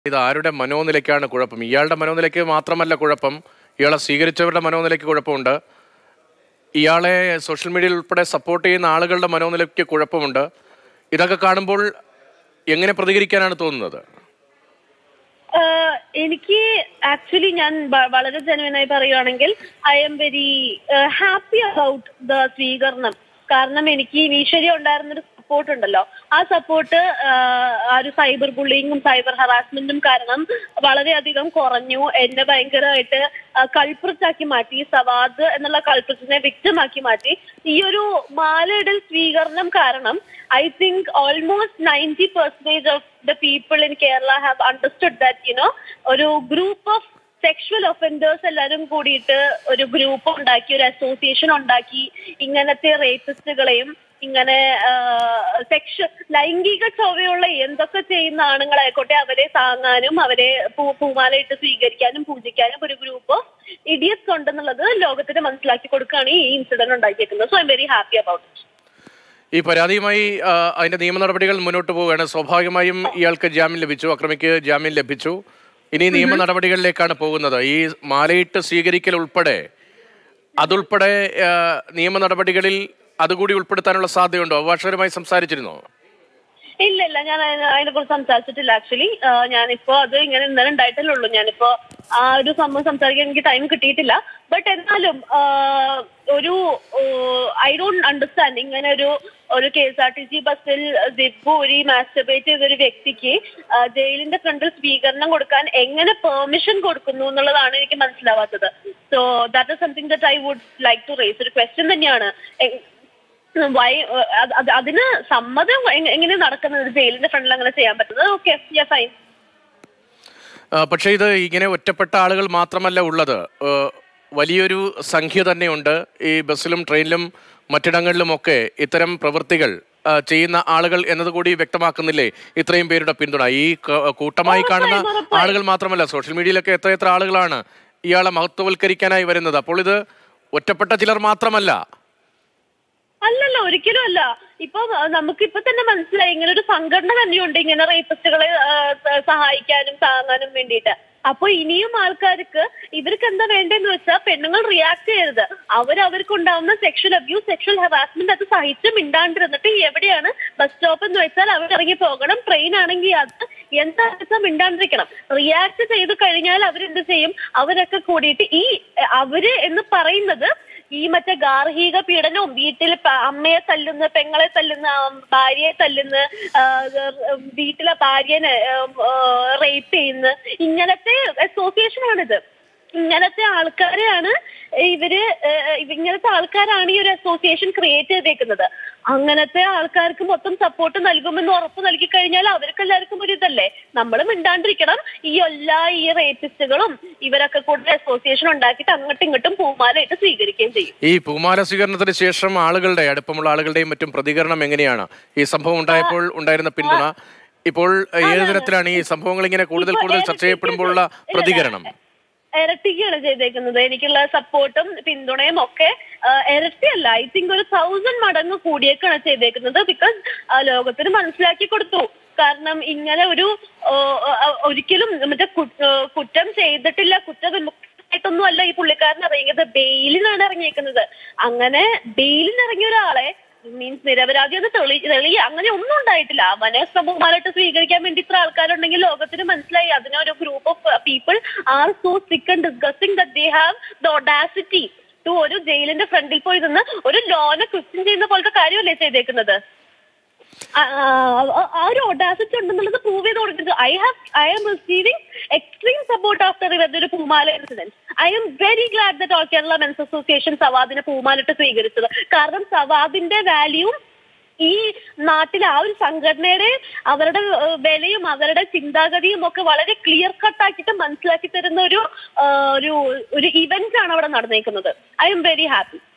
ഇത് ആരുടെ മനോനിലയ്ക്കാണ് കുഴപ്പം ഇയാളുടെ മനോനിലയ്ക്ക് മാത്രമല്ല കുഴപ്പം ഇയാളെ സ്വീകരിച്ചവരുടെ മനോനിലയ്ക്ക് കുഴപ്പമുണ്ട് ഇയാളെ സോഷ്യൽ മീഡിയയിൽ ഉൾപ്പെടെ സപ്പോർട്ട് ചെയ്യുന്ന ആളുകളുടെ മനോനിലയ്ക്ക് കുഴപ്പമുണ്ട് ഇതൊക്കെ കാണുമ്പോൾ എങ്ങനെ പ്രതികരിക്കാനാണ് തോന്നുന്നത് ആഹ് എനിക്ക് ആക്ച്വലി ഞാൻ വ- വളരെ ജനുവനായി പറയുകയാണെങ്കിൽ I'm very happy about the സ്വീകരണം കാരണം എനിക്ക് ഇനീഷ്യലി ഉണ്ടായിരുന്നൊരു സപ്പോർട്ട് ഉണ്ടല്ലോ ആ സപ്പോർട്ട് ആ ഒരു സൈബർ ബുള്ളിങ്ങും സൈബർ ഹറാസ്മെന്റും കാരണം വളരെയധികം കുറഞ്ഞു എന്നെ ഭയങ്കരമായിട്ട് കൾപ്രിറ്റാക്കി മാറ്റി സവാദ് എന്നുള്ള കൾപ്രിറ്റിനെ വിക്റ്റമാക്കി മാറ്റി ഈ ഒരു മാലയിടൽ സ്വീകരണം കാരണം I think almost ninety percentage of the people in Kerala have understood that you know ഒരു ഗ്രൂപ്പ് ഓഫ് സെക്ഷൽ ഒഫൻഡേഴ്സ് എല്ലാവരും കൂടിയിട്ട് ഒരു ഗ്രൂപ്പ് ഉണ്ടാക്കി ഒരു അസോസിയേഷൻ ഉണ്ടാക്കി ഇങ്ങനത്തെ റേപ്പിസ്റ്റുകളെയും ഇങ്ങനെ സെക്ഷ ലൈംഗിക ചൊവ്വയുള്ള എന്തൊക്കെ ചെയ്യുന്ന ആണുങ്ങളായിക്കോട്ടെ അവരെ താങ്ങാനും അവരെ പൂ- പൂമാലയിട്ട് സ്വീകരിക്കാനും പൂജിക്കാനും ഒരു ഗ്രൂപ്പ് ഓഫ് ഇഡിയറ്റ്സ് ഉണ്ടെന്നുള്ളത് ലോകത്തിന് മനസ്സിലാക്കി കൊടുക്കുകയാണ് ഈ ഇൻസിഡന്റ് ഉണ്ടാക്കിയേക്കുന്നത് so I'm very happy about it ഈ പരാതിയുമായി ആ, അതിന്റെ നിയമ നടപടികൾ മുന്നോട്ട് പോവുകയാണ് സ്വാഭാവികമായും ഇയാൾക്ക് ജാമ്യം ലഭിച്ചു അക്രമിക്ക് ജാമ്യം ലഭിച്ചു ഇനി നിയമ നടപടികളിലേക്കാണ് പോകുന്നത് ഈ മാലയിട്ട് സ്വീകരിക്കൽ ഉൾപ്പെടെ അതുൾപ്പെടെ ആ, നിയമ നടപടികളിൽ അതുകൂടി ഉൾപ്പെടുത്താനുള്ള സാധ്യതയുണ്ടോ അഭിഭാഷകരുമായി സംസാരിച്ചിരുന്നോ ഇല്ല ഇല്ല ഞാൻ അതിനെ കുറിച്ച് സംസാരിച്ചിട്ടില്ല ആക്ച്വലി ഞാനിപ്പോ അത് ഇങ്ങനെ ഇന്നലെ ഉണ്ടായിട്ടല്ലേ ഉള്ളൂ ഞാനിപ്പോ ആ ഒരു സംഭവം സംസാരിക്കാൻ എനിക്ക് ടൈം കിട്ടിയിട്ടില്ല ബട്ട് എന്നാലും ആഹ്, ഒരു ഐ ഡോണ്ട് അണ്ടർസ്റ്റാൻഡ് ഇങ്ങനെ ഒരു ഒരു K S R T C ബസ്സിൽ ദിബു ഒരു മാസ്റ്റർബേറ്റ് ചെയ്ത ഒരു വ്യക്തിക്ക് ആഹ്, ജയിലിന്റെ ഫ്രണ്ടിൽ സ്വീകരണം കൊടുക്കാൻ എങ്ങനെ പെർമിഷൻ കൊടുക്കുന്നു എന്നുള്ളതാണ് എനിക്ക് മനസ്സിലാവാത്തത് so that is something that I would like to raise ഒരു ക്വസ്റ്റ്യൻ തന്നെയാണ് എ- വൈ അത് അത് അതിന് സമ്മതം എങ്ങ- എങ്ങനെ നടക്കുന്നത് ജയിലിന്റെ ഫ്രണ്ടിൽ അങ്ങനെ ചെയ്യാൻ പറ്റുന്നത് ഓക്കെ ഫൈൻ ആ, പക്ഷേ ഇത് ഇങ്ങനെ ഒറ്റപ്പെട്ട ആളുകൾ മാത്രമല്ല ഉള്ളത് ഏ, വലിയൊരു സംഖ്യ തന്നെയുണ്ട് ഈ ബസ്സിലും ട്രെയിനിലും മറ്റിടങ്ങളിലുമൊക്കെ ഇത്തരം പ്രവൃത്തികൾ ആ, ചെയ്യുന്ന ആളുകൾ എന്നതുകൂടി വ്യക്തമാക്കുന്നില്ലേ ഇത്രയും പേരുടെ പിന്തുണ ഈ ക- കൂട്ടമായി കാണുന്ന ഉറപ്പായും, ഉറപ്പായും. ആളുകൾ മാത്രമല്ല സോഷ്യൽ മീഡിയയിലൊക്കെ എത്ര എത്ര ആളുകളാണ് ഇയാളെ മഹത്വവൽക്കരിക്കാനായി വരുന്നത് അപ്പോൾ ഇത് ഒറ്റപ്പെട്ട ചിലർ മാത്രമല്ല അല്ലല്ല ഒരിക്കലും അല്ല ഇപ്പൊ നമുക്ക് ഇപ്പൊ തന്നെ മനസ്സിലായി ഇങ്ങനെ ഒരു സംഘടന തന്നെയുണ്ട് ഇങ്ങനെ റേപ്പിസ്റ്റുകളെ സഹായിക്കാനും താങ്ങാനും വേണ്ടിയിട്ട് അപ്പൊ ഇനിയും ആൾക്കാർക്ക് ഇവർക്ക് എന്താ വേണ്ടതെന്ന് വെച്ചാൽ പെണ്ണുങ്ങൾ റിയാക്ട് ചെയ്യരുത് അവർ അവർക്കുണ്ടാവുന്ന സെക്ഷൽ അബ്യൂസ് സെക്ഷൽ ഹറാസ്മെന്റ് അത് സഹിച്ച് മിണ്ടാണ്ടിരുന്നിട്ട് എവിടെയാണ് ബസ് സ്റ്റോപ്പ് എന്ന് വെച്ചാൽ അവർ ഇറങ്ങി പോകണം ട്രെയിൻ ആണെങ്കിൽ അത് എന്താ വെച്ചാൽ മിണ്ടാണ്ടിരിക്കണം റിയാക്ട് ചെയ്ത് കഴിഞ്ഞാൽ അവരെന്ത് ചെയ്യും അവരൊക്കെ കൂടിയിട്ട് ഈ അവര് എന്ന് പറയുന്നത് ഈ മറ്റേ ഗാർഹിക പീഡനവും വീട്ടിൽ പ- അമ്മയെ തല്ലുന്ന പെങ്ങളെ തല്ലുന്ന ആ, ഭാര്യയെ തല്ലുന്ന ആ, ഗ- വീട്ടിലെ ഭാര്യനെ റേപ്പ് ചെയ്യുന്ന ഇങ്ങനത്തെ അസോസിയേഷൻ ആണിത് ഇങ്ങനത്തെ ആൾക്കാരെയാണ് ഇവര് ഏഹ്, ഇങ്ങനത്തെ ആൾക്കാരാണ് ഈ ഒരു അസോസിയേഷൻ ക്രിയേറ്റ് ചെയ്തേക്കുന്നത് അങ്ങനത്തെ ആൾക്കാർക്ക് മൊത്തം സപ്പോർട്ട് നൽകുമെന്ന് ഉറപ്പ് നൽകി കഴിഞ്ഞാൽ അവർക്ക് എല്ലാവർക്കും ഒരു ഇതല്ലേ നമ്മൾ മിണ്ടാണ്ടിരിക്കണം ഈ എല്ലാ ഈ റേപ്പിസ്റ്റുകളും ഇവരൊക്കെ കൂടെ അസോസിയേഷൻ ഉണ്ടാക്കിയിട്ട് അങ്ങോട്ടും ഇങ്ങോട്ടും പൂമാലയിട്ട് സ്വീകരിക്കുകയും ചെയ്യും ഈ പൂമാല സ്വീകരണത്തിന് ശേഷം ആളുകളുടെ അടുപ്പമുള്ള ആളുകളുടെയും മറ്റും പ്രതികരണം എങ്ങനെയാണ് ഈ സംഭവം ഉണ്ടായപ്പോൾ ഉണ്ടായിരുന്ന പിന്തുണ ഇപ്പോൾ ഏത് തരത്തിലാണ് ഈ സംഭവങ്ങൾ ഇങ്ങനെ കൂടുതൽ ഇപ്പൊ കൂടുതൽ ചർച്ച ചെയ്യപ്പെടുമ്പോഴുള്ള ഇല്ല, പ്രതികരണം ഇരട്ടിക്കാണ് ചെയ്തേക്കുന്നത് എനിക്കുള്ള സപ്പോർട്ടും പിന്തുണയും ഒക്കെ ആ, ഇരട്ടിയല്ല ഐ തിങ്ക് ഒരു തൗസൻഡ് മടങ്ങ് കൂടിയേക്കാണ് ചെയ്തേക്കുന്നത് ബിക്കോസ് ലോകത്തിന് മനസ്സിലാക്കി കൊടുത്തു കാരണം ഇങ്ങനെ ഒരു ആ, ആ, ഒരിക്കലും മറ്റേ കു- ആ, കുറ്റം ചെയ്തിട്ടില്ല കുറ്റവിമുക്തമായിട്ടൊന്നും അല്ല ഈ പുള്ളിക്കാരൻ ഇറങ്ങിയത് ബെയിലിനാണ് ഇറങ്ങിയേക്കുന്നത് അങ്ങനെ ബെയിലിന് ഇറങ്ങിയ ഒരാളെ മീൻസ് നിരപരാധി എന്ന് തെളി തെളി അങ്ങനെ ഒന്നും ഉണ്ടായിട്ടില്ല അവനെ സമൂഹമായിട്ട് സ്വീകരിക്കാൻ വേണ്ടി ഇത്ര ആൾക്കാരുണ്ടെങ്കിൽ ലോകത്തിന് മനസ്സിലായി അതിനൊരു group of people are so sick and discussing that they have the audacity to ഒരു ജയിലിന്റെ ഫ്രണ്ടിൽ പോയി നിന്ന് ഒരു ലോനെ ക്വസ്റ്റ്യൻ ചെയ്യുന്ന പോലത്തെ കാര്യമല്ലേ ചെയ്തേക്കുന്നത് ആ ആ- ആ ഒരു ഒഡാസിറ്റി ഉണ്ടെന്നുള്ളത് പ്രൂവ് ചെയ്ത് കൊടുക്കുന്നത് I have I am receiving extreme support after ഇവരുടെ പൂമാല incident I'm very glad that all Kerala men's association സവാദിനെ പൂമാലിട്ട് സ്വീകരിച്ചത് കാരണം സവാദിന്റെ വാല്യൂവും ഈ നാട്ടിലെ ആ ഒരു സംഘടനയുടെ അവരുടെ ഏഹ്, വിലയും അവരുടെ ചിന്താഗതിയും ഒക്കെ വളരെ ക്ലിയർ കട്ട് ആക്കിയിട്ട് മനസ്സിലാക്കി തരുന്ന ഒരു ഏഹ്, ഒരു ഒരു ഇവന്റ് ആണ് അവിടെ നടന്നേക്കുന്നത് ഐ എം വെരി ഹാപ്പി